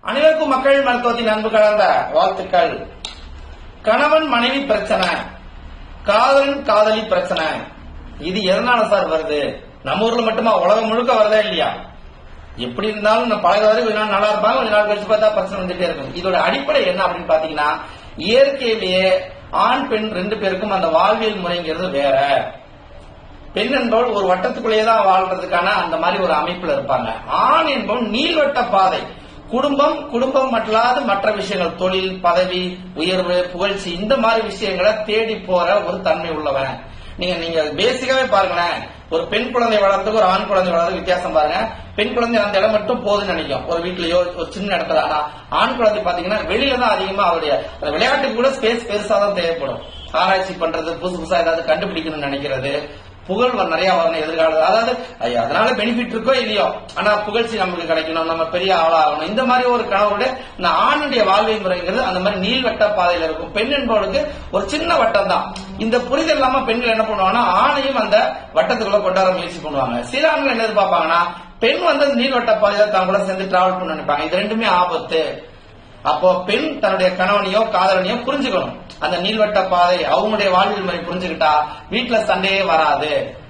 அனைவருக்கும் மக்கள் மருத்துவத்தின் அன்பு கலந்த வாழ்த்துக்கள் கணவன் மனைவி பிரச்சனை காதலன் காதலி பிரச்சனை இது எதனால சார் வருது நம்ம ஊர்ல மட்டுமா உலகம் முழுக்க வருதா இல்லையா எப்படி இருந்தாலும் நான் பழக வரை கொஞ்ச நாள் நல்லா இருப்பாங்க கொஞ்ச நாள் கழிச்சு பார்த்தா பிரச்சனை வந்துட்டே இருக்கும் இதோட அடிப்படை என்ன அப்படின்னு பாத்தீங்கன்னா இயற்கையிலேயே ஆண் பெண் ரெண்டு பேருக்கும் அந்த வாழ்வியல் முறைங்கிறது வேற பெண் என்பவள் ஒரு வட்டத்துக்குள்ளேயே தான் வாழ்றதுக்கான அந்த மாதிரி ஒரு அமைப்புல இருப்பாங்க ஆண் என்பவன் நீள்வட்ட பாதை குடும்பம் குடும்பம் அல்லாத மற்ற விஷயங்கள் தொழில் பதவி உயர்வு புகழ்ச்சி இந்த மாதிரி விஷயங்களை தேடி போற ஒரு தன்மை உள்ளவன் நீங்க நீங்க பேசிக்காவே பாருங்களேன் ஒரு பெண் குழந்தை வளர்றதுக்கு ஒரு ஆண் குழந்தை வளர்றதுக்கு வித்தியாசம் பாருங்க பெண் குழந்தை அந்த இடம் மட்டும் போதுன்னு நினைக்கும் ஒரு வீட்லயோ ஒரு சின்ன இடத்துல ஆனா ஆண் குழந்தை பாத்தீங்கன்னா வெளியில தான் அதிகமா அவருடைய அந்த விளையாட்டுக்கு கூட ஸ்பேஸ் பெருசா தான் தேவைப்படும் ஆராய்ச்சி பண்றது புதுசு புதுசா ஏதாவது கண்டுபிடிக்கணும்னு நினைக்கிறது புகழ் வ- நிறைய வரணும் எதிர்காலம் அதாவது ஐயா, அதனால பெனிஃபிட் இருக்கோ இல்லையோ ஆனா புகழ்ச்சி நமக்கு கிடைக்கணும் நம்ம பெரிய ஆளாகணும் இந்த மாதிரி ஒரு கனவுடைய இந்த ஆணுடைய வாழ்வை முறைங்கிறது அந்த மாதிரி நீள்வட்ட பாதையில இருக்கும் பெண் என்பவளுக்கு ஒரு சின்ன வட்டம் தான் இந்த புரிதல் இல்லாம பெண்கள் என்ன பண்ணுவாங்கன்னா ஆணையும் அந்த வட்டத்துக்குள்ள கொண்டு வர முயற்சி பண்ணுவாங்க சில ஆண்கள் என்ன எதிர்பார்ப்பாங்கன்னா பெண் வந்து அந்த நீள்வட்ட பாதையில தான் கூட சேர்ந்து டிராவல் பண்ண நினைப்பாங்க இது ரெண்டுமே ஆபத்து அப்போ பெண் தன்னுடைய கணவனையோ காதலனையோ புரிஞ்சுக்கணும் அந்த நீள்வட்ட பாதை அவங்களுடைய வாழ்வியல் முறை புரிஞ்சுக்கிட்டா வீட்டுல சண்டையே வராது